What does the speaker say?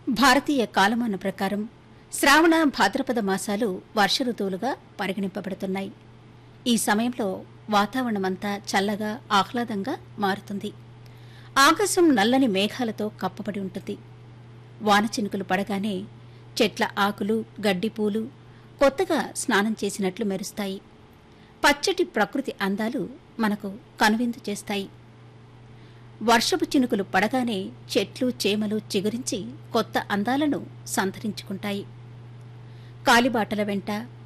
భారతీయ కాలమాన ప్రకారం శ్రావణ భాద్రపద మాసాలు వర్ష ఋతువులుగా పరిగణింపబడుతున్నాయి ఈ సమయంలో వాతావరణమంతా చల్లగా ఆహ్లాదంగా మారుతుంది ఆకాశం నల్లని మేఘాలతో కప్పబడి ఉంటుంది వానచినుకులు పడగానే చెట్ల ఆకులు గడ్డి పూలు కొత్తగా స్నానం చేసినట్లు మెరుస్తాయి పచ్చటి ప్రకృతి అందాలు మనకు కనువిందు చేస్తాయి వర్షపు చినుకులు పడగానే చెట్లు చేమలు చిగురించి కొత్త అందాలను సంతరించుకుంటాయి కాలిబాటల వెంట